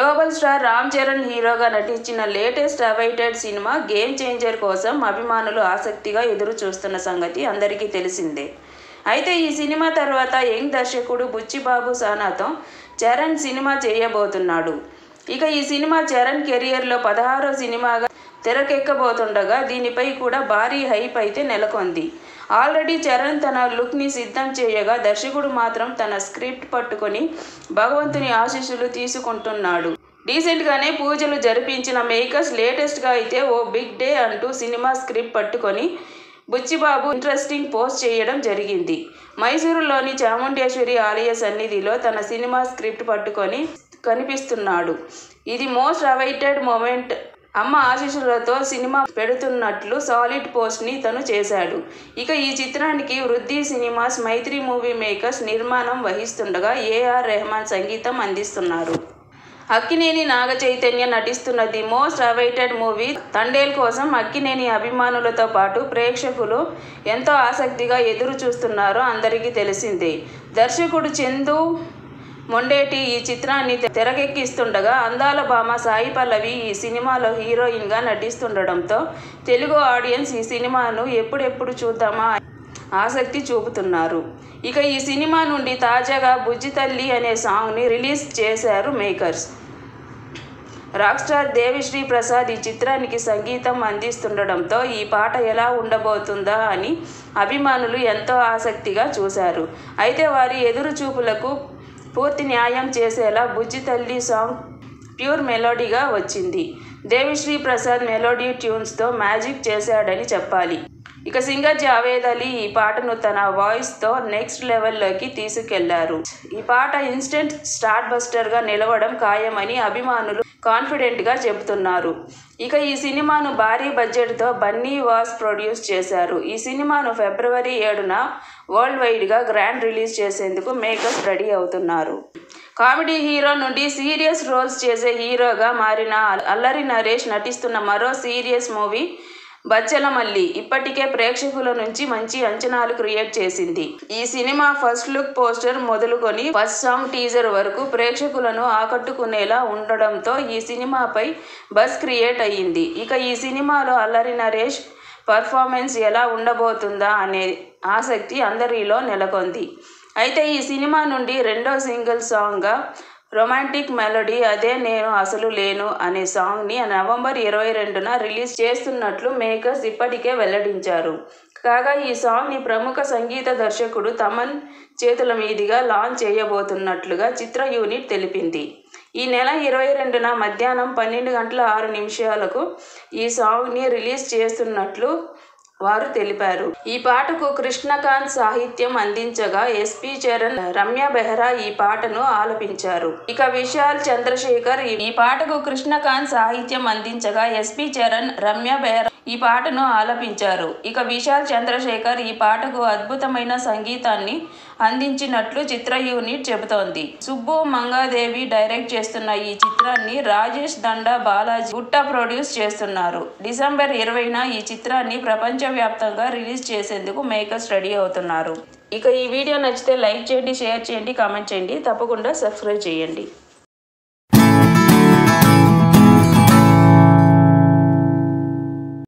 global star Ram Charan హీరోగా నటించిన latest awaited cinema Game Changer కోసం అభిమానులు ఆసక్తిగా ఎదురు చూస్తున్న సంగతి అందరికీ తెలిసిందే అయితే ఈ సినిమా తర్వాత యంగ్ దర్శకుడు బుచ్చిబాబు సానాతో చరణ్ సినిమా చేయబోతున్నాడు ఇక ఈ సినిమా చరణ్ కెరియర్లో పదహారో సినిమాగా తెరకెక్కబోతుండగా దీనిపై కూడా భారీ హైప్ అయితే నెలకొంది ఆల్రెడీ చరణ్ తన లుక్ని సిద్ధం చేయగా దర్శకుడు మాత్రం తన స్క్రిప్ట్ పట్టుకొని భగవంతుని ఆశీస్సులు తీసుకుంటున్నాడు రీసెంట్గానే పూజలు జరిపించిన మేకర్స్ లేటెస్ట్గా అయితే ఓ బిగ్ డే అంటూ సినిమా స్క్రిప్ట్ పట్టుకొని బుచ్చిబాబు ఇంట్రెస్టింగ్ పోస్ట్ చేయడం జరిగింది మైసూరులోని చాముండేశ్వరి ఆలయ సన్నిధిలో తన సినిమా స్క్రిప్ట్ పట్టుకొని కనిపిస్తున్నాడు ఇది మోస్ట్ అవైటెడ్ మూమెంట్ అమ్మ ఆశీస్సులతో సినిమా పెడుతున్నట్లు సాలిడ్ పోస్ట్ని తను చేశాడు ఇక ఈ చిత్రానికి వృద్ధి సినిమాస్ మైత్రి మూవీ మేకర్స్ నిర్మాణం వహిస్తుండగా ఏఆర్ రెహమాన్ సంగీతం అందిస్తున్నారు అక్కినేని నాగ చైతన్య నటిస్తున్న the most awaited movie Thandel కోసం అక్కినేని అభిమానులతో పాటు ప్రేక్షకులు ఎంతో ఆసక్తిగా ఎదురు చూస్తున్నారో అందరికీ తెలిసిందే దర్శకుడు చందు మొండేటి ఈ చిత్రాన్ని తెరకెక్కిస్తుండగా అందాల భామ సాయి పల్లవి ఈ సినిమాలో హీరోయిన్గా నటిస్తుండడంతో తెలుగు ఆడియన్స్ ఈ సినిమాను ఎప్పుడెప్పుడు చూద్దామా ఆసక్తి చూపుతున్నారు ఇక ఈ సినిమా నుండి తాజాగా బుజ్జి తల్లి అనే సాంగ్ని రిలీజ్ చేశారు makers rock star Devi Sri Prasad ఈ చిత్రానికి సంగీతం అందిస్తుండడంతో ఈ పాట ఎలా ఉండబోతుందా అని అభిమానులు ఎంతో ఆసక్తిగా చూశారు అయితే వారి ఎదురు చూపులకు పూర్తి న్యాయం చేసేలా బుజ్జి తల్లి సాంగ్ ప్యూర్ మెలోడీగా వచ్చింది దేవిశ్రీ ప్రసాద్ మెలోడీ ట్యూన్స్తో మ్యాజిక్ చేశాడని చెప్పాలి ఇక సింగర్ జావేద్ అలీ ఈ పాటను తన వాయిస్తో నెక్స్ట్ లెవెల్లోకి తీసుకెళ్లారు ఈ పాట ఇన్స్టెంట్ స్టార్ట్ బస్టర్గా నిలవడం ఖాయమని అభిమానులు కాన్ఫిడెంట్గా చెబుతున్నారు ఇక ఈ సినిమాను భారీ బడ్జెట్తో బన్నీ వాస్ ప్రొడ్యూస్ చేశారు ఈ సినిమాను ఫిబ్రవరి ఏడున వరల్డ్ వైడ్గా గ్రాండ్ రిలీజ్ చేసేందుకు మేకర్స్ రెడీ అవుతున్నారు కామెడీ హీరో నుండి సీరియస్ రోల్స్ చేసే హీరోగా మారిన అల్లరి నరేష్ నటిస్తున్న మరో సీరియస్ మూవీ బచ్చలమల్లి ఇప్పటికే ప్రేక్షకుల నుంచి మంచి అంచనాలు క్రియేట్ చేసింది ఈ సినిమా ఫస్ట్ లుక్ పోస్టర్ మొదలుకొని ఫస్ట్ సాంగ్ టీజర్ వరకు ప్రేక్షకులను ఆకట్టుకునేలా ఉండడంతో ఈ సినిమాపై బస్ క్రియేట్ అయ్యింది ఇక ఈ సినిమాలో అల్లరి నరేష్ పర్ఫార్మెన్స్ ఎలా ఉండబోతుందా అనే ఆసక్తి అందరిలో నెలకొంది అయితే ఈ సినిమా నుండి రెండో సింగిల్ సాంగ్గా రొమాంటిక్ మెలడీ అదే నేను అసలు లేను అనే సాంగ్ని నవంబర్ ఇరవై రెండున రిలీజ్ చేస్తున్నట్లు మేకర్స్ ఇప్పటికే వెల్లడించారు కాగా ఈ సాంగ్ని ప్రముఖ సంగీత దర్శకుడు తమన్ చేతుల మీదుగా లాంచ్ చేయబోతున్నట్లుగా చిత్ర యూనిట్ తెలిపింది ఈ నెల ఇరవై రెండున మధ్యాహ్నం పన్నెండు గంటల ఆరు నిమిషాలకు ఈ సాంగ్ని రిలీజ్ చేస్తున్నట్లు వారు తెలిపారు ఈ పాటకు కృష్ణకాంత్ సాహిత్యం అందించగా ఎస్పి చరణ్ రమ్య బెహ్రా ఈ పాటను ఆలపించారు ఇక విశాల్ చంద్రశేఖర్ ఈ పాటకు కృష్ణకాంత్ సాహిత్యం అందించగా ఎస్పి చరణ్ రమ్య బెహ్రా ఈ పాటను ఆలపించారు ఇక విశాల్ చంద్రశేఖర్ ఈ పాటకు అద్భుతమైన సంగీతాన్ని అందించినట్లు చిత్ర యూనిట్ చెబుతోంది సుబ్బు మంగాదేవి డైరెక్ట్ చేస్తున్న ఈ చిత్రాన్ని రాజేష్ దండా బాలాజీ గుట్ట ప్రొడ్యూస్ చేస్తున్నారు డిసెంబర్ ఇరవైన ఈ చిత్రాన్ని ప్రపంచవ్యాప్తంగా రిలీజ్ చేసేందుకు మేకర్స్ రెడీ అవుతున్నారు ఇక ఈ వీడియో నచ్చితే లైక్ చేయండి షేర్ చేయండి కామెంట్ చేయండి తప్పకుండా సబ్స్క్రైబ్ చేయండి